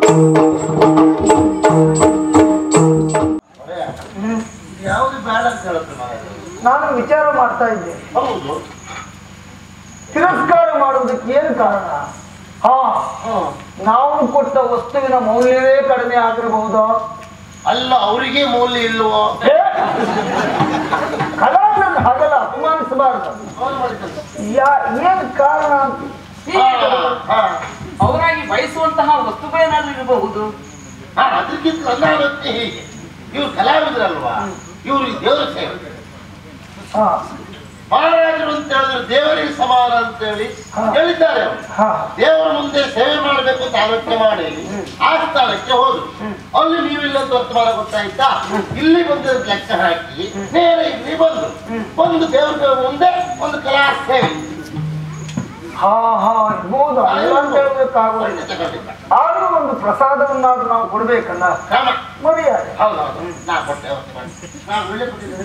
ಯಾವುದು ಬೇಡ ಅಂತ ಹೇಳುತ್ತೆ ಮಹಾರಾಜ ನಾನು ವಿಚಾರ ಮಾಡ್ತಾ ಇದ್ದೆ ಹೌದು ತಿರಸ್ಕಾರ ಮಾಡುವುದಕ್ಕೆ ಏನು ಕಾರಣ ಹಾ ಹ್ಮ್. ನಾವು ಕೊಟ್ಟ ವಸ್ತುವಿನ ಮೌಲ್ಯವೇ ಕಡಿಮೆ ಆಗಿರಬಹುದಾ ಅಲ್ಲ ಅವರಿಗೆ ಮೌಲ್ಯ ಇಲ್ವೋ ಏ? ಕಲಾವಿದರನ್ನು ಹಾಗೆಲ್ಲ ಅಪಮಾನಿಸಬಾರದು ಅವ್ರು ಮಾಡ್ತಾರೆ. ಯಾ ಏನ್ ಕಾರಣ ಅಂತ ಹಾ, ಹಾ. ಅವರಾಗಿ ಬಯಸುವಂತಹ ವಸ್ತುಗಳೇನಾದ್ರೂ ಇರಬಹುದು ಹಾ, ಅದಕ್ಕಿಂತ ನನ್ನ ಆಲೋಚನೆ ಹೀಗೆ ಇವ್ರು ಕಲಾವಿದರಲ್ವಾ ಇವರು ದೇವರ ಸೇವೆ ಹಾ ಮಹಾರಾಜರು ಅಂತ ಹೇಳಿದ್ರೆ ದೇವರಿಗೆ ಸಮಾನ ಅಂತ ಹೇಳಿ ಹಾ. ಹೇಳಿದ್ದಾರೆ ಅವರು ಹಾ ದೇವರ ಮುಂದೆ ಸೇವೆ ಮಾಡಬೇಕು ಅಂತ ಆಲೋಚನೆ ಮಾಡಿ ಆ ಸ್ಥಾನಕ್ಕೆ ಹೋದ್ರು ಅಲ್ಲಿ ನೀವಿಲ್ಲ ಅಂತ ವರ್ತಮಾನ ಗೊತ್ತಾಯ್ತಾ ಇಲ್ಲಿ ಬಂದ ಲೆಕ್ಕ ಹಾಕಿ ನೇರ ಇಲ್ಲಿ ಬಂದು ಒಂದು ದೇವರ ಮುಂದೆ ಒಂದು ಕಲಾ ಸೇವೆ ಹಾ ಹಾ ಇರ್ಬೋದು ಅಲ್ಲ ಅಂತ ಹೇಳೋದಕ್ಕಾಗೋದಿಲ್ಲ ಖಂಡಿತ, ಖಂಡಿತ. ಆದ್ರೂ ಒಂದು ಪ್ರಸಾದವನ್ನಾದ್ರೂ ನಾವು ಕೊಡ್ಬೇಕಲ್ಲ ಕ್ರಮ ಮರ್ಯಾದೆ ಹೌದೌದು ನಾ ಕೊಟ್ಟೆ ಅವತ್ತು ಮಾಡಿ. ನಾ ಒಳ್ಳೆ ಕೊಟ್ಟಿದ್ದೇನೆ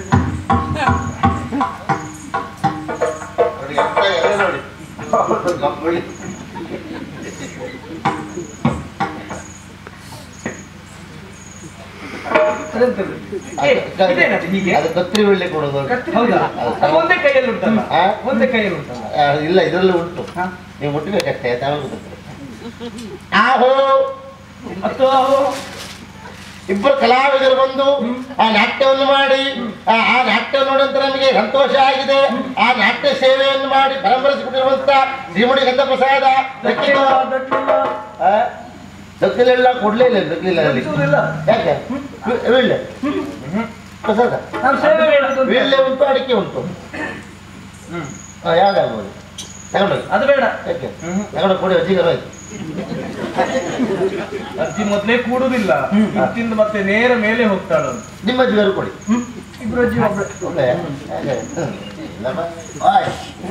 ನೋಡಿ ಎಂತ ಎಲೆ ನೋಡಿ ಗಂಗೊಳ್ಳಿ. ಏ, ಇದೇನದು ಹೀಗೆ? ಅದು ಕತ್ರಿ ಒಳ್ಳೆ ಕೊಡೋದು ಹೌದಾ ಅದು ಒಂದೇ ಕೈಯಲ್ಲಿ ಉಂಟಲ್ಲ ಹಾ? ಒಂದೇ ಕೈಯಲ್ಲಿ ಉಂಟಲ್ಲ ಆ, ಇಲ್ಲ ಇದರಲ್ಲಿ ಉಂಟು ಹಾ? ನೀವು ಮುಟ್ಟಬೇಕಷ್ಟೇ ತಾವು ಗೊತ್ತಿರ್ತದೆ ಆಹೋ ಮತ್ತು ಇಬ್ಬರು ಕಲಾವಿದರು ಬಂದು ಆ ನಾಟ್ಯವನ್ನು ಮಾಡಿ ಆ ಆ ನಾಟ್ಯ ನೋಡಿದ ನಮಗೆ ಸಂತೋಷ ಆಗಿದೆ ಆ ನಾಟ್ಯ ಸೇವೆಯನ್ನು ಮಾಡಿ ಪರಂಪರಿಸಿಬಿಟ್ಟಿರುವಂತ ಶ್ರೀಮುಡಿ ಗಂಧ ಪ್ರಸಾದ ದಕ್ಕಿಲ್ಲ, ದಕ್ಕಿಲ್ಲ. ದಕ್ಕಿಲೆಲ್ಲ ಕೊಡ್ಲೇ ಇಲ್ಲ ದಕ್ಕಿಲ್ಲ ಅಲ್ಲಿ ದಕ್ಕಿಲ್ಲ. ಯಾಕೆ ವಿ- ವೀಳ್ಳೆ ಪ್ರಸಾದ ನಾವು ಸೇವೆ ಮಾಡುದು ಅಂತ. ವೀಳ್ಳೆ ಉಂಟು ಅಡಿಕೆ ಉಂಟು ಹಾ ಯಾವ್ದಾಗ್ಬೋದು ತಗೊಂಡೋಗಿ ಅದು ಬೇಡ ಯಾಕೆ ತಗೊಂಡೋಗಿ ಕೊಡಿ ಅಜ್ಜಿಗರು ಆಯ್ತು ಅಜ್ಜಿ ಮೊದ್ಲೇ ಕೂಡುದಿಲ್ಲ ಇತ್ತಿಂದ ಮತ್ತೆ ನೇರ ಮೇಲೆ ಹೋಗ್ತಾಳು ನಿಮ್ಮ ಅಜ್ಜಿಗರು ಕೊಡಿ ಇಬ್ರು ಅಜ್ಜಿ ಒಬ್ರು. ಒಳ್ಳೆ ಹಾಗೆ ಹ್ಮ್. ಇಲ್ಲಮ್ಮ? ಆಯ್.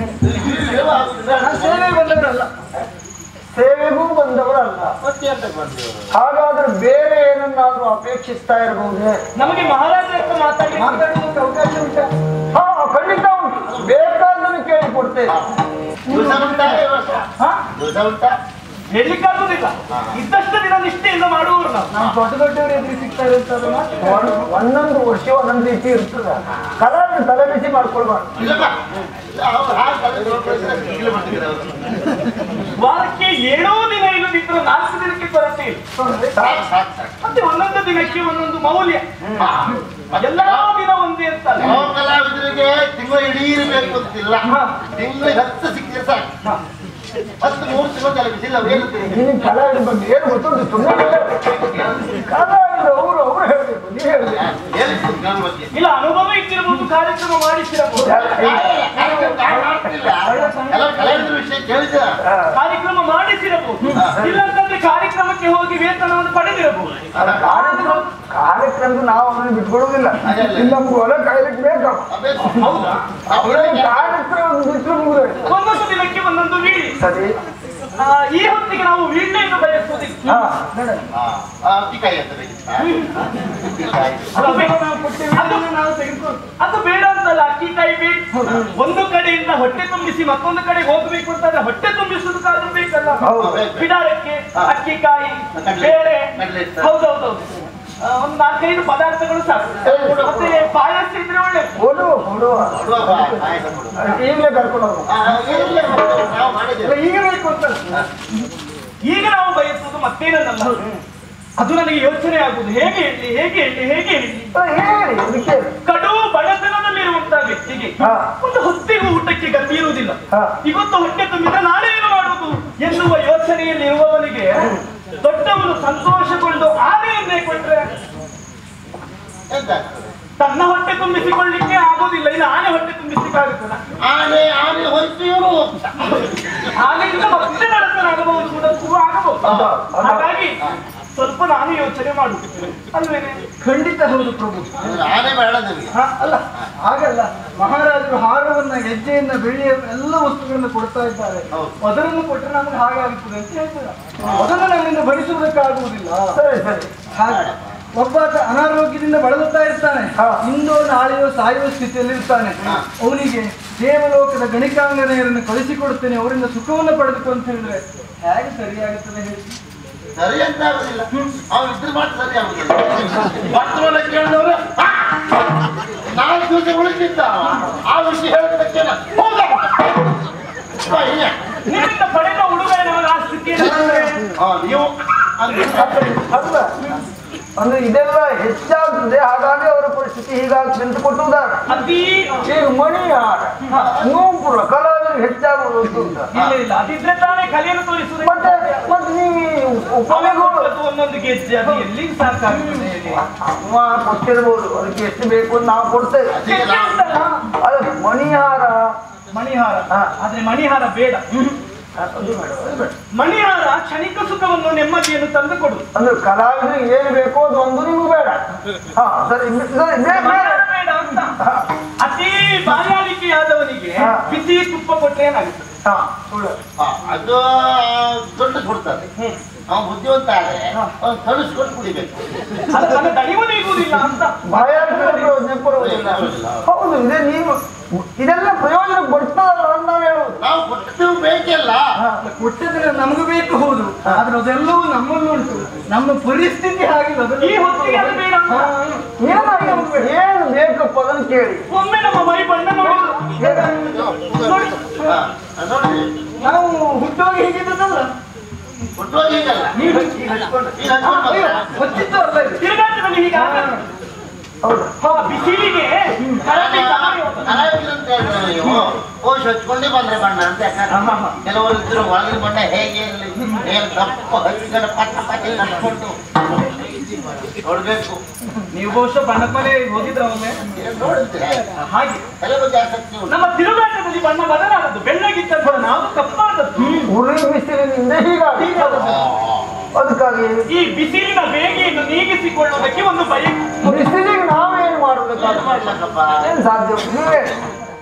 ನಾನು ಸೇವೆಗೆ ಬಂದವರಲ್ಲ ಸೇವೆಗೂ ಬಂದವರಲ್ಲ ಮತ್ತೆ ಎಂತ ಮಾಡ್ತೀವರು? ಹಾಗಾದ್ರೆ ಬೇರೆ ಏನನ್ನಾದ್ರೂ ಅಪೇಕ್ಷಿಸ್ತಾ ಇರಬಹುದೇ ನಮಗೆ ಮಹಾರಾಜ ಅಂತ ಮಾತಾಡಿ ಮಾತಾಡೋದಕ್ಕೆ ಅವಕಾಶ ಉಂಟಾ ಹಾ ಖಂಡಿತ ಉಂಟು ಬೇಕಾದ್ದನ್ನು ಕೇಳಿಕೊಡ್ತೇನೆ ದಿವಸ ಉಂಟಾ ದಿವಸ? ಹಾ ದಿವಸ ಉಂಟಾ ಹೇಳಲಿಕ್ಕಾಗುದಿಲ್ಲ ಇದ್ದಷ್ಟು ದಿನ ನಿಷ್ಠೆಯಿಂದ ಮಾಡುವವರು ನಾವು ನಾವು ದೊಡ್ಡ ದೊಡ್ಡವರು ಎದುರು ಸಿಗ್ತಾರೆ ಅಂತ ಅದನ್ನ ಒಂದ್- ಒಂದೊಂದು ವರ್ಷ ಒಂದೊಂದು ರೀತಿ ಇರ್ತದೆ ಕಲಾವಿದ ತಲೆ ಬಿಸಿ ಮಾಡ್ಕೊಳ್ಬಾರ್ದು ಇಲ್ಲಮ್ಮ. ಇಲ್ಲ, ಅವ್ರು ಹಾಗೆ ಕಲಿತು ಹೋಗ್ತಾರೆ, ಈಗಲೇ ಮಾಡ್ತಿದ್ದಾರೆ ಅವರು. ವಾರಕ್ಕೆ ಏಳೋ ದಿನ ಇಲ್ಲದಿದ್ರು ನಾಲ್ಕು ದಿನಕ್ಕೆ ಕೊರತೆ ಇಲ್ಲ ಸಾಕು, ಸಾಕು, ಸಾಕು. ಮತ್ತೆ ಒಂದೊಂದು ದಿನಕ್ಕೆ ಒಂದೊಂದು ಮೌಲ್ಯ ಹಾ. ಎಲ್ಲಾ ದಿನ ಒಂದೇ ಅಂತಲ್ಲ ಯಾವ ಕಲಾವಿದರಿಗೆ ತಿಂಗಳು ಇಡೀ ಇರಬೇಕು ಅಂತಿಲ್ಲ ಹಾ. ತಿಂಗಳಿಗೆ ಹತ್ತು ಸಿಕ್ಕಿದ್ರೆ ಸಾಕು ಹತ್ತು ಮೂರು ತಿಂಗಳು ತಲೆ ಬಿಸಿಲ್ಲ ಹೇಳ್ತೀನಿ ನಿನ್ ಕಲಾವಿದ ಬಗ್ಗೆ ಏನು ಗೊತ್ತುಂಟು ಸುಮ್ಮನೆ ಕಲಾವಿದ ಅವರು ಅವರು ಹೇಳ್ಬೇಕು ನೀವು ಹೇಳ್ಬೇಕು ಹೇಳ್ತೀನಿ ನನ್ನ ಬಗ್ಗೆ ಇಲ್ಲ ಅನುಭವ ಇಟ್ಟಿರಬಹುದು ಕಾರ್ಯಕ್ರಮ ಮಾಡಿಸಿರಬಹುದು ಕಾರ್ಯಕ್ರಮ ಯಾರು ಮಾಡ್ತಿಲ್ಲ? ಎಲ್ಲ ಕಲಾವಿದರ ವಿಷಯ ಕೇಳಿದ ಕಾರ್ಯಕ್ರಮ ಮಾಡಿಸಿರಬಹುದು ಇಲ್ಲಂತಂದ್ರೆ ಕಾರ್ಯಕ್ರಮಕ್ಕೆ ಹೋಗಿ ವೇತನವನ್ನು ಪಡೆದಿರಬಹುದು ಕಾರ್ಯಕ್ರಮ ಕಾರ್ಯಕ್ರಮ ನಾವು ಅವನ್ನ ಬಿಟ್ಕೊಡುವುದಿಲ್ಲ ಇಲ್ಲಿ ನಮ್ಗೆ ಹೊಲ ಕಾಯ್ಲಿಕ್ಕೆ ಬೇಕು ಹೌದಾ ಅವರಿಗೆ ಕಾರ್ಯಕ್ರಮ ಬಿಟ್ಟರು ಮುಗಿದ್ರೆ ಒಂದೊಂದು ದಿನಕ್ಕೆ ಒಂದೊಂದು ವೀಣೆ ಸರಿ ಆ, ಈ ಹೊತ್ತಿಗೆ ನಾವು ವೀಣೆಯನ್ನು ಬಯಸುವುದಿಲ್ಲ ಹಾ ನಡೆ. ಅತ್ತಿಕಾಯಿ ಅಂತ ಬೇಕಿತ್ತಾ? ಅತ್ತಿಕಾಯಿ. ಅದು ಬೇಡ ನಾವು ಕೊಟ್ಟೇವೆ. ಅದು ನಾವು ತೆಗೆದುಕೊಂಡು ಅದು ಬೇಡ ಅಂತಲ್ಲ ಅಕ್ಕಿ ಕಾಯಿ ಬೇಕು ಒಂದು ಕಡೆಯಿಂದ ಹೊಟ್ಟೆ ತುಂಬಿಸಿ ಮತ್ತೊಂದು ಕಡೆ ಹೋಗ್ಬೇಕು ಅಂತಂದ್ರೆ ಹೊಟ್ಟೆ ತುಂಬಿಸುವುದಕ್ಕಾದ್ರೂ ಬೇಕಲ್ಲ ಹೌದು. ಬಿಡಾರಕ್ಕೆ ಅಕ್ಕಿ ಕಾಯಿ ಬೇರೆ ಕಡ್ಲೆ ಹಿಟ್ಟು. ಹೌದೌದೌದು ಆ, ಒಂದು ನಾಲ್ಕೈದು ಪದಾರ್ಥಗಳು ಸಾಕು ಮತ್ತೆ ಪಾಯಸ ಇದ್ರೆ ಒಳ್ಳೆ ಕೊಡುವ ಕೊಡುವ ಕೊಡುವ ಬಾ, ಪಾಯಸ ಕೊಡು. ಈಗಲೇ ಕರ್ಕೊಂಡು ಹೋಗುವ ಆ, ಇರ್ಲಿ, ನಾವು ಮಾಡಿದ್ದೇವೆ ಈಗ ಬೇಕು ಅಂತ ಈಗ ನಾವು ಬಯಸುವುದು ಮತ್ತೇನಲ್ಲ ಅದು ನನಗೆ ಯೋಚನೆ ಆಗುದು ಹೇಗೆ ಹೇಳಿ ಹೇಗೆ ಹೇಳಿ ಹೇಗೆ ಹೇಳಿ ಹೇಳಿ ಅದಕ್ಕೆ ಕಡು ಬಡತನದಲ್ಲಿರುವಂತಹ ವ್ಯಕ್ತಿಗೆ ಹಾ. ಒಂದು ಹೊತ್ತಿಗೂ ಊಟಕ್ಕೆ ಗತಿ ಇರುವುದಿಲ್ಲ ಹಾ. ಇವತ್ತು ಹೊಟ್ಟೆ ತುಂಬಿದ್ರೆ ನಾಳೆ ಏನು ಮಾಡುವುದು ಎನ್ನುವ ಯೋಚನೆಯಲ್ಲಿ ಇರುವವನಿಗೆ ದೊಡ್ಡವನು ಸಂತೋಷಗೊಂಡು ಆನೆಯನ್ನೇ ಕೊಟ್ರೆ ಎಂತ ಆಗ್ತದೆ? ತನ್ನ ಹೊಟ್ಟೆ ತುಂಬಿಸಿಕೊಳ್ಳಿಕ್ಕೆ ಆಗೋದಿಲ್ಲ ಇನ್ನು ಆನೆ ಹೊಟ್ಟೆ ತುಂಬಿಸಿಕ್ಕಾಗುತ್ತಲ್ಲ ಆನೆ ಆನೆ ಹೋಯ್ತು ಇವನು ಹೋಗ್ತಾ. ಆನೆಯಿಂದ ಮತ್ತೆ ಬಡತನಾಗಬಹುದು ಕೂಡ ಆಗಬಹುದು ಹೌದಾ? ಹೌದಾ? ಹಾಗಾಗಿ ಸ್ವಲ್ಪ ನಾನು ಯೋಚನೆ ಮಾಡುತ್ತಿದ್ದೇನೆ ಅಲ್ವೇನೆ ಖಂಡಿತ ಹೌದು ಪ್ರಭು ಅಂದ್ರೆ ಆನೆ ಬೇಡ ನಮಗೆ ಹಾ, ಅಲ್ಲ ಹಾಗಲ್ಲ ಮಹಾರಾಜರು ಹಾರವನ್ನ ಹೆಜ್ಜೆಯನ್ನ ಬೆಳ್ಳಿಯ ಎಲ್ಲ ವಸ್ತುಗಳನ್ನು ಕೊಡ್ತಾ ಇದ್ದಾರೆ ಹೌದು. ಅದನ್ನು ಕೊಟ್ಟರೆ ನಮ್ಗೆ ಹಾಗಾಗುತ್ತದೆ ಅಂತ ಹೇಳ್ತಾರೆ ಅದನ್ನು ನಮ್ಮಿಂದ ಭರಿಸುವುದಕ್ಕಾಗುವುದಿಲ್ಲ ಸರಿ ಸರಿ ಹಾಗೆ ಒಬ್ಬಾತ ಅನಾರೋಗ್ಯದಿಂದ ಬಳಲುತ್ತಾ ಇರ್ತಾನೆ ಇಂದೋ ನಾಳೆಯೋ ಸಾಯುವ ಸ್ಥಿತಿಯಲ್ಲಿ ಇರ್ತಾನೆ ಅವನಿಗೆ ದೇವಲೋಕದ ಗಣಿಕಾಂಗನೆಯರನ್ನು ಕಳಿಸಿಕೊಡುತ್ತೇನೆ ಅವರಿಂದ ಸುಖವನ್ನು ಪಡೆದುಕೊ ಅಂತ ಹೇಳಿದ್ರೆ ಹೇಗೆ ಸರಿಯಾಗುತ್ತದೆ ಹೇಳಿ ಸರಿ ಅಂತ ಆಗುದಿಲ್ಲ ಅವ್ನು ಇದ್ರೆ ಮಾತ್ರ ಸರಿ ಆಗುದಿಲ್ಲ ವರ್ತಮಾನ ಕೇಳಿದವರು ನಾಲ್ಕು ದಿವಸ ಉಳಿದಿದ್ದ ಅವ. ಆ ವಿಷಯ ಹೇಳಿದಕ್ಕೆ ಹೋದ ನಿಮ್ಮಿಂದ ಪಡೆದ ಉಡುಗೊರೆ ನಮಗೆ ಆ ಸ್ಥಿತಿಯಲ್ಲಿ ನೀವು ಅಂದ್ರೆ ಅಲ್ಲ ಅಂದ್ರೆ ಇದೆಲ್ಲ ಹೆಚ್ಚಾಗ್ತದೆ ಹಾಗಾಗಿ ಅವರ ಪರಿಸ್ಥಿತಿ ಹೀಗಾಗ್ತದೆ ಅಂತ ಕೊಟ್ಟು ಉದಾಹರಣೆ ಅತಿ ಈಗ ಮಣಿಹಾರ ನೂಪುರ ಕಲಾವಿದರು ಹೆಚ್ಚಾಗುವುದು ಅಂತ ಉಂಟಾ? ಇಲ್ಲ ಇಲ್ಲ ಅದಿದ್ರೆ ತಾನೇ ಕಲಿಯಲು ತೋರಿಸುವುದು ಮತ್ತೆ ಮತ್ತೆ ನೀವು ಈ ಉಪಮೆಗಳು ಒಂದೊಂದು ಗೆಜ್ಜೆ ಅದು ಎಲ್ಲಿ ಸಾಕಾಗ್ತದೆ ಹೇಳಿ? ಅಮ್ಮ ಕೊಟ್ಟಿರ್ಬೋದು ಅದಕ್ಕೆ ಎಷ್ಟು ಬೇಕು ಅಂತ ನಾವು ಕೊಡ್ತೇವೆ ಅದಕ್ಕೆ ನಾವು- ಅಲ್ಲ ಮಣಿಹಾರ ಮಣಿಹಾರ ಹಾ. ಆದ್ರೆ ಮಣಿಹಾರ ಬೇಡ ಅದು ಬೇಡ, ಅದು ಬೇಡ. ಮಣಿಹಾರ ಕ್ಷಣಿಕ ಸುಖವನ್ನು ನೆಮ್ಮದಿಯನ್ನು ತಂದು ಕೊಡು ಅಂದ್ರೆ ಕಲಾವಿದರಿಗೆ ಏನು ಬೇಕೋ ಅದು ಒಂದು ನಿಮ್ಗೆ ಬೇಡ ಹಾ ಸರಿ ಬೆ- ಸರಿ, ಬೇ- ಬೇರೆ. ಮಣಿಹಾರ ಬೇಡ ಅಂತ ಹಾ, ಅತಿ ಬಾಯಾರಿಕೆಯಾದವನಿಗೆ ಹಾ. ಬಿಸಿ ತುಪ್ಪ ಕೊಟ್ಟರೆ ಏನಾಗುತ್ತೆ ಹಾ, ಸುಳ್ಳು. ಆ, ಅದು ದೊಡ್ಡ ಕೊಡ್ತದೆ ಅವ್ನು ಬುದ್ಧಿವಂತ ಆದ್ರೆ ಅವ್ನು ಕಳಿಸ್ಕೊಂಡು ಕುಡಿಬೇಕು ಅದು ನನ್ನ ದಣಿವು ನೀಗುವುದಿಲ್ಲ ಅಂತ ಬಾಯಾರಿಕೆ ಪ್ರಯೋಜನ ಬರುವುದಿಲ್ಲ ಹೌದು ಇದೇ ನೀವು ಇದೆಲ್ಲ ಪ್ರಯೋಜನ ಬರ್ತದಲ್ಲ ಅಂತ ನಾವು ಹೇಳುವುದು ನಾವು ಕೊಟ್ಟದ್ದು ಬೇಕಲ್ಲ ಕೊಟ್ಟಿದ್ರೆ ನಮಗೂ ಬೇಕು ಹೌದು ಆದ್ರೆ ಅದೆಲ್ಲವೂ ನಮ್ಮಲ್ಲಿ ಉಂಟು ನಮ್ಮ ಪರಿಸ್ಥಿತಿ ಹಾಗಿಲ್ಲ ಅದೆಲ್ಲ- ಈ ಹೊತ್ತಿಗೆ ಅದು ಬೇಡ ಅಂತ. ಹಾ, ಏನಾಗಿ ನಮ್ಗೆ ಏನು ಬೇಕಪ್ಪ ಅದನ್ನು ಕೇಳಿ ಒಮ್ಮೆ ನಮ್ಮ ಮೈ ಬಣ್ಣ ನೋಡಿ ನೋಡಿ ಹಾ, ಅದು ನೋಡಿ ನಾವು ಹುಟ್ಟುವಾಗ ಹೀಗಿದ್ದಲ್ಲ ಕೊಟ್ಟುವಾಗ ಹೀಗಲ್ಲ ನೀವು ಈಗ ಹಚ್ಕೊಂಡು ಈಗ ಹಚ್ಕೊಂಡು ಬಂದ್ರೆ. ಹೊತ್ತಿದ್ದು ಅಲ್ಲ ಇದು ತಿರುಗಾಟದಲ್ಲಿ ಹೀಗೆ ಆಗಲ್ಲ. ಹೌದು ಹಾ, ಬಿಸಿಲಿಗೆ ಕರಡಿ ಗಾಳಿ ಹೋಗ್ತದೆ. ಕಲಾವಿದ್ರು ಅಂತ ಹೇಳಿದ್ರೆ ನೀವು ಕೋಶ ಹಚ್ಕೊಂಡೇ ಬಂದ್ರೆ ಬಣ್ಣ ಅಂತ ಯಾಕಂದ್ರೆ ಕೆಲವರು ಇದ್ರು ಒಳಗಿನ ಬಣ್ಣ ಹೇಗೆ ಇರಲಿ ಏನು ದಪ್ಪ ಹಚ್ಚಿದ್ರೆ ಪಟ್ಟ ಪಟ್ಟ ಹಚ್ಕೊಂಡು ನೋಡ್ಬೇಕು ನೀವು ಬಹುಶಃ ಬಣ್ಣದ ಮನೆ ಹೋಗಿದ್ರ ಒಮ್ಮೆ ಏನ್ ನೋಡಿದ್ರೆ ಹಾಗೆ ತಲೆ ಬಗ್ಗೆ ಆಸಕ್ತಿ ಉಂಟು ನಮ್ಮ ತಿರುಗಾಟದಲ್ಲಿ ಬಣ್ಣ ಬದಲಾದದ್ದು ಬೆಳ್ಳಗಿದ್ದಂತ ನಾವು ಕಪ್ಪಾದದ್ದು ಉರಿ ಬಿಸಿಲಿನಿಂದ ಹೀಗಾಗಿ ಅದಕ್ಕಾಗಿ ಈ ಬಿಸಿಲಿನ ಬೇಗೆಯನ್ನು ನೀಗಿಸಿಕೊಳ್ಳುವುದಕ್ಕೆ ಒಂದು ಬಯಕೆ ಬಿಸಿಲಿಗೆ ನಾವೇನು ಮಾಡಬೇಕಾದ್ರೆ ಮಾಡ್ಲಕ್ಕಪ್ಪ ಏನು ಸಾಧ್ಯ ನೀವೇ